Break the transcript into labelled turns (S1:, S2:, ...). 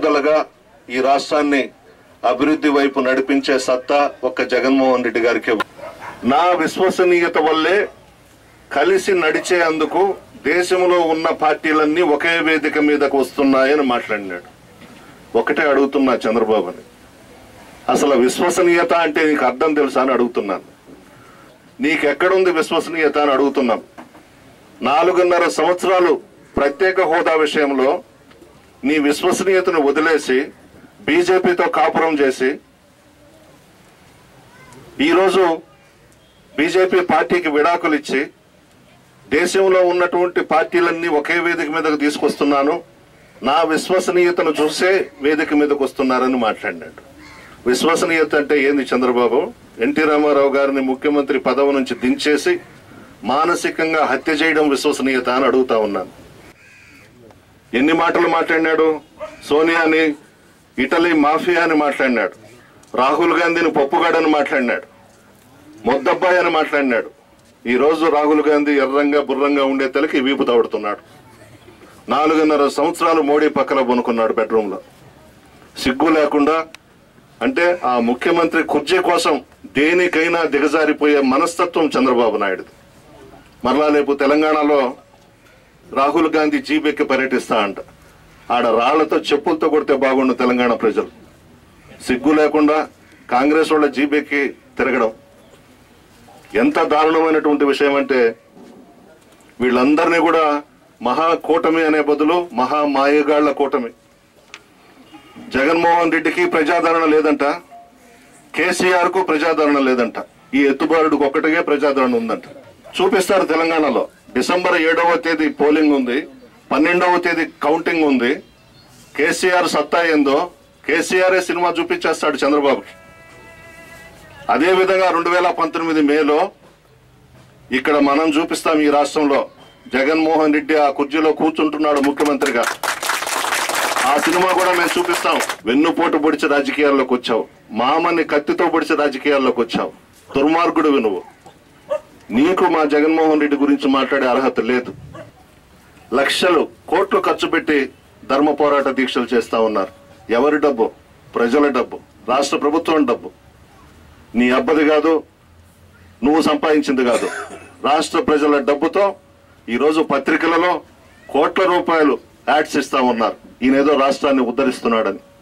S1: పట్టుదలగా ఈ రాష్ట్రాన్ని అభివృద్ధి వైపు నడిపించే సత్తా ఒక్క జగన్మోహన్ రెడ్డి గారికి ఉంది. నా విశ్వసనీయత వల్లే కలిసి నడిచేందుకు దేశంలో ఉన్న పార్టీలన్నీ ఒకే వేదిక మీదకు వస్తున్నాయని మాట్లాడినాడు ఒకటే అడుగుతున్నా చంద్రబాబుని అసలు విశ్వసనీయత అంటే నీకు అర్థం తెలుసా అని అడుగుతున్నాను నీకెక్కడుంది విశ్వసనీయత అని అడుగుతున్నాం నాలుగున్నర సంవత్సరాలు ప్రత్యేక హోదా విషయంలో నీ విశ్వసనీయతను వదిలేసి బీజేపీతో కాపురం చేసి ఈరోజు బీజేపీ పార్టీకి విడాకులు ఇచ్చి దేశంలో ఉన్నటువంటి పార్టీలన్నీ ఒకే వేదిక మీదకు తీసుకొస్తున్నాను నా విశ్వసనీయతను చూసే వేదిక మీదకు వస్తున్నారని మాట్లాడినాడు విశ్వసనీయత అంటే ఏంది చంద్రబాబు ఎన్టీ రామారావు గారిని ముఖ్యమంత్రి పదవి నుంచి దించేసి మానసికంగా హత్య చేయడం విశ్వసనీయత అని అడుగుతా ఉన్నాను ఎన్ని మాటలు మాట్లాడినాడు సోనియాని ఇటలీ మాఫియా అని మాట్లాడినాడు రాహుల్ గాంధీని పప్పుగాడని మాట్లాడినాడు మొద్దబ్బాయి అని మాట్లాడినాడు ఈ రోజు రాహుల్ గాంధీ ఎర్రంగా బుర్రంగా ఉండే తలకి వీపు తవ్వుతున్నాడు నాలుగున్నర సంవత్సరాలు మోడీ పక్కన పొనుకున్నాడు బెడ్రూమ్ లో సిగ్గు లేకుండా అంటే ఆ ముఖ్యమంత్రి కుర్చీ కోసం దేనికైనా దిగజారిపోయే మనస్తత్వం చంద్రబాబు నాయుడు మరలా రేపు తెలంగాణలో రాహుల్ గాంధీ జీబెక్కి పర్యటిస్తా అంట ఆడ రాళ్లతో చెప్పులతో కొడితే బాగుండు తెలంగాణ ప్రజలు సిగ్గు లేకుండా కాంగ్రెస్ వాళ్ళ జీబెక్కి తిరగడం ఎంత దారుణమైనటువంటి విషయం అంటే వీళ్ళందరినీ కూడా మహా కూటమి అనే బదులు మహా మాయగాళ్ల కూటమి జగన్మోహన్ రెడ్డికి ప్రజాదరణ లేదంట కేసీఆర్ కు ప్రజాదరణ లేదంట ఈ ఎత్తుబారుడికి ఒక్కటికే ప్రజాదరణ ఉందంట చూపిస్తారు తెలంగాణలో డిసెంబర్ ఏడవ తేదీ పోలింగ్ ఉంది పన్నెండవ తేదీ కౌంటింగ్ ఉంది కేసీఆర్ సత్తా ఏందో కేసీఆర్ సినిమా చూపించేస్తాడు చంద్రబాబుకి అదే విధంగా రెండు వేల పంతొమ్మిది మేలో ఇక్కడ మనం చూపిస్తాం ఈ రాష్ట్రంలో జగన్మోహన్ రెడ్డి ఆ కుర్చీలో కూర్చుంటున్నాడు ముఖ్యమంత్రిగా ఆ సినిమా కూడా మేము చూపిస్తాం వెన్నుపోటు పొడిచి రాజకీయాల్లోకి వచ్చావు మామని కత్తితో పొడిచి రాజకీయాల్లోకి వచ్చావు దుర్మార్గుడివి నువ్వు నీకు మా జగన్మోహన్ రెడ్డి గురించి మాట్లాడే అర్హత లేదు లక్షలు కోట్లు ఖర్చు పెట్టి ధర్మ పోరాట దీక్షలు చేస్తా ఉన్నారు ఎవరి డబ్బు ప్రజల డబ్బు రాష్ట్ర ప్రభుత్వం డబ్బు నీ అబ్బది కాదు నువ్వు సంపాదించింది కాదు రాష్ట్ర ప్రజల డబ్బుతో ఈరోజు పత్రికలలో కోట్ల రూపాయలు యాడ్స్ ఇస్తా ఉన్నారు ఈయనేదో రాష్ట్రాన్ని ఉద్ధరిస్తున్నాడని